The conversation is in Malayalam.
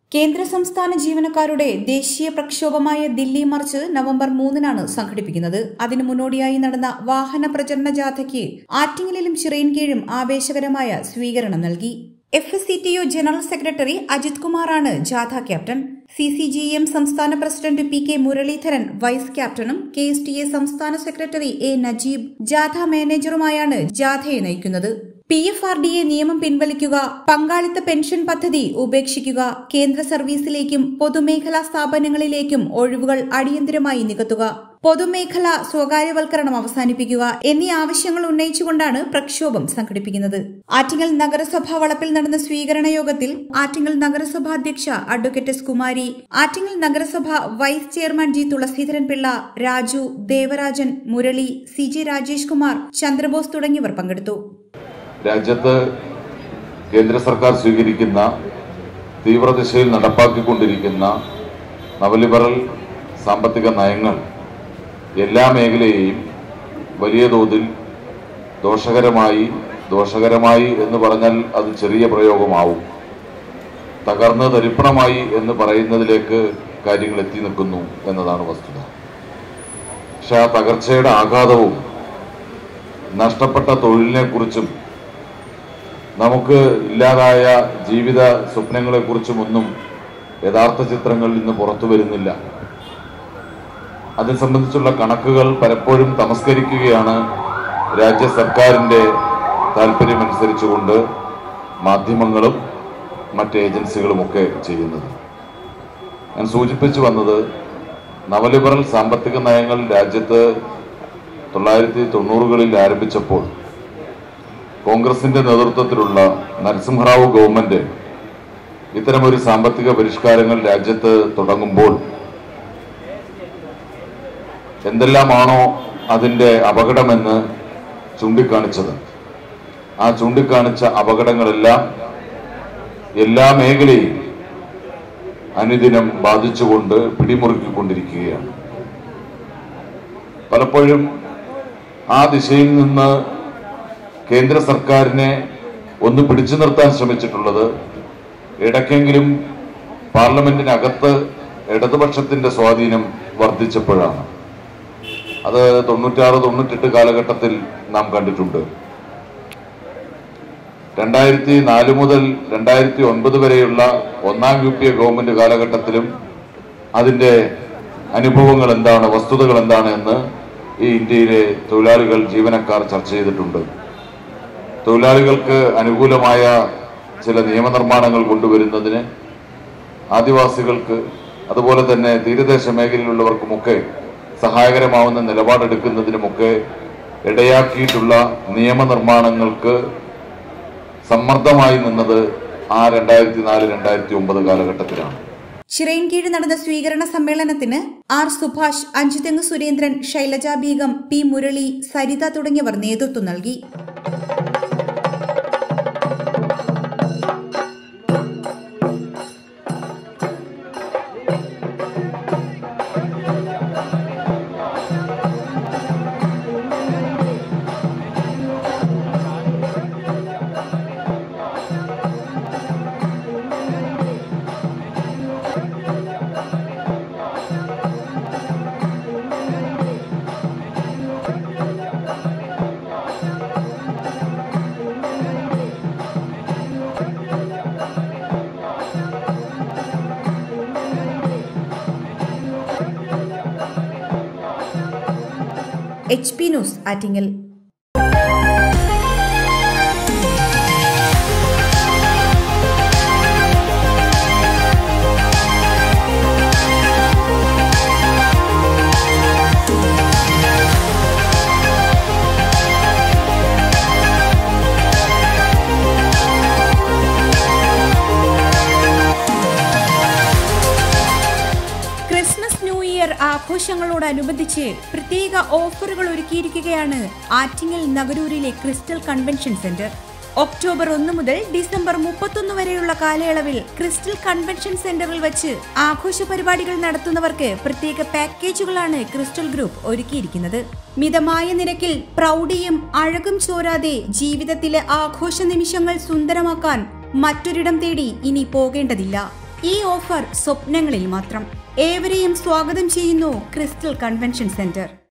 കേന്ദ്ര സംസ്ഥാന ജീവനക്കാരുടെ ദേശീയ പ്രക്ഷോഭമായ ദില്ലി മാർച്ച് നവംബർ മൂന്നിനാണ് സംഘടിപ്പിക്കുന്നത് അതിനു മുന്നോടിയായി നടന്ന വാഹന പ്രചരണ ജാഥയ്ക്ക് ആറ്റിങ്ങലിലും ചിറയൻകീഴും ആവേശകരമായ സ്വീകരണം നൽകി F S C T U general secretary Ajith കുമാറാണ് ജാഥ captain C C G M സംസ്ഥാന president P K Muraleedharan vice ക്യാപ്റ്റനും കെ എസ് ടി എ സംസ്ഥാന സെക്രട്ടറി എ നജീബ് ജാഥ മാനേജറുമായാണ് ജാഥയെ നയിക്കുന്നത് P F R D A നിയമം പിൻവലിക്കുക പങ്കാളിത്ത പെൻഷൻ പദ്ധതി ഉപേക്ഷിക്കുക കേന്ദ്ര സർവീസിലേക്കും പൊതുമേഖലാ സ്ഥാപനങ്ങളിലേക്കും ഒഴിവുകൾ അടിയന്തരമായി നികത്തുക പൊതുമേഖല സ്വകാര്യവൽക്കരണം അവസാനിപ്പിക്കുക എന്നീ ആവശ്യങ്ങൾ ഉന്നയിച്ചുകൊണ്ടാണ് പ്രക്ഷോഭം സംഘടിപ്പിക്കുന്നത് ആറ്റിങ്ങൽ നഗരസഭാ വളപ്പിൽ നടന്ന സ്വീകരണ യോഗത്തിൽ ആറ്റിങ്ങൽ നഗരസഭാ അധ്യക്ഷ അഡ്വക്കേറ്റ് എസ് കുമാരി ആറ്റിങ്ങൽ നഗരസഭ vice chairman G Thulaseedharan Pillai Raju Devarajan Murali C J Rajesh Kumar Chandrabose തുടങ്ങിയവർ പങ്കെടുത്തു രാജ്യത്ത് കേന്ദ്ര സർക്കാർ സ്വീകരിക്കുന്ന തീവ്രദിശയിൽ നടപ്പാക്കിക്കൊണ്ടിരിക്കുന്ന നവലിബറൽ സാമ്പത്തിക നയങ്ങൾ എല്ലാ മേഖലയെയും വലിയ തോതിൽ ദോഷകരമായി ദോഷകരമായി എന്ന് പറഞ്ഞാൽ അത് ചെറിയ പ്രയോഗമാവും തകർന്ന് തരിപ്പണമായി എന്ന് പറയുന്നതിലേക്ക് കാര്യങ്ങൾ എത്തി നിൽക്കുന്നു എന്നതാണ് വസ്തുത പക്ഷെ ആ തകർച്ചയുടെ ആഘാതവും നഷ്ടപ്പെട്ട തൊഴിലിനെക്കുറിച്ചും നമുക്ക് ഇല്ലാതായ ജീവിത സ്വപ്നങ്ങളെക്കുറിച്ചുമൊന്നും യഥാർത്ഥ ചിത്രങ്ങൾ ഇന്ന് പുറത്തു വരുന്നില്ല അതിനെ സംബന്ധിച്ചുള്ള കണക്കുകൾ പലപ്പോഴും തമസ്കരിക്കുകയാണ് രാജ്യ സർക്കാരിൻ്റെ താല്പര്യമനുസരിച്ചുകൊണ്ട് മാധ്യമങ്ങളും മറ്റ് ഏജൻസികളുമൊക്കെ ചെയ്യുന്നത് ഞാൻ സൂചിപ്പിച്ചു വന്നത് നവലിബറൽ സാമ്പത്തിക നയങ്ങൾ രാജ്യത്ത് തൊള്ളായിരത്തി തൊണ്ണൂറുകളിൽ ആരംഭിച്ചപ്പോൾ കോൺഗ്രസിന്റെ നേതൃത്വത്തിലുള്ള നരസിംഹറാവു ഗവൺമെന്റ് ഇത്തരമൊരു സാമ്പത്തിക പരിഷ്കാരങ്ങൾ രാജ്യത്ത് തുടങ്ങുമ്പോൾ എന്തെല്ലാമാണോ അതിന്റെ അപകടമെന്ന് ചൂണ്ടിക്കാണിച്ചത് ആ ചൂണ്ടിക്കാണിച്ച അപകടങ്ങളെല്ലാം എല്ലാ മേഖലയും അനുദിനം ബാധിച്ചുകൊണ്ട് പിടിമുറുക്കിക്കൊണ്ടിരിക്കുകയാണ് പലപ്പോഴും ആ ദിശയിൽ നിന്ന് കേന്ദ്ര സർക്കാരിനെ ഒന്ന് പിടിച്ചു നിർത്താൻ ശ്രമിച്ചിട്ടുള്ളത് ഇടയ്ക്കെങ്കിലും പാർലമെന്റിനകത്ത് ഇടതുപക്ഷത്തിന്റെ സ്വാധീനം വർദ്ധിച്ചപ്പോഴാണ് അത് തൊണ്ണൂറ്റാറ് തൊണ്ണൂറ്റെട്ട് കാലഘട്ടത്തിൽ നാം കണ്ടിട്ടുണ്ട് രണ്ടായിരത്തി നാല് മുതൽ രണ്ടായിരത്തി ഒൻപത് വരെയുള്ള ഒന്നാം യു പി എ ഗവൺമെന്റ് കാലഘട്ടത്തിലും അതിന്റെ അനുഭവങ്ങൾ എന്താണ് വസ്തുതകൾ എന്താണ് എന്ന് ഈ ഇന്ത്യയിലെ തൊഴിലാളികൾ ജീവനക്കാർ ചർച്ച ചെയ്തിട്ടുണ്ട് തൊഴിലാളികൾക്ക് അനുകൂലമായ ചില നിയമനിർമ്മാണങ്ങൾ കൊണ്ടുവരുന്നതിന് ആദിവാസികൾക്ക് അതുപോലെ തന്നെ തീരദേശ മേഖലയിലുള്ളവർക്കുമൊക്കെ സഹായകരമാവുന്ന നിലപാടെടുക്കുന്നതിനുമൊക്കെ ഇടയാക്കിയിട്ടുള്ള നിയമനിർമ്മാണങ്ങൾക്ക് സമ്മർദ്ദമായി നിന്നത് ആ രണ്ടായിരത്തി നാല് രണ്ടായിരത്തി ഒമ്പത് കാലഘട്ടത്തിലാണ് ചിറയൻകീഴ് നടന്ന സ്വീകരണ സമ്മേളനത്തിന് ആർ സുഭാഷ് അഞ്ചുതെങ്ങ് സുരേന്ദ്രൻ ശൈലജ ബീഗം പി മുരളി സരിത തുടങ്ങിയവർ നേതൃത്വം നൽകി H P news Attingal Christmas new year ആഘോഷങ്ങളോടനുബന്ധിച്ച് പ്രത്യേക ഓഫറുകൾ ഒരുക്കിയിരിക്കുകയാണ് ആറ്റിങ്ങൽ നഗരൂരിലെ ക്രിസ്റ്റൽ കൺവെൻഷൻ സെന്റർ ഒക്ടോബർ ഒന്ന് മുതൽ ഡിസംബർ മുപ്പത്തൊന്ന് വരെയുള്ള കാലയളവിൽ ക്രിസ്റ്റൽ കൺവെൻഷൻ സെന്ററിൽ വെച്ച് ആഘോഷ പരിപാടികൾ നടത്തുന്നവർക്ക് പ്രത്യേക പാക്കേജുകളാണ് ക്രിസ്റ്റൽ ഗ്രൂപ്പ് ഒരുക്കിയിരിക്കുന്നത് മിതമായ നിരക്കിൽ പ്രൗഢിയും അഴകും ചോരാതെ ജീവിതത്തിലെ ആഘോഷ നിമിഷങ്ങൾ സുന്ദരമാക്കാൻ മറ്റൊരിടം തേടി ഇനി പോകേണ്ടതില്ല ഈ ഓഫർ സ്വപ്നങ്ങളിൽ മാത്രം ഏവരെയും സ്വാഗതം ചെയ്യുന്നു ക്രിസ്റ്റൽ കൺവെൻഷൻ സെന്റർ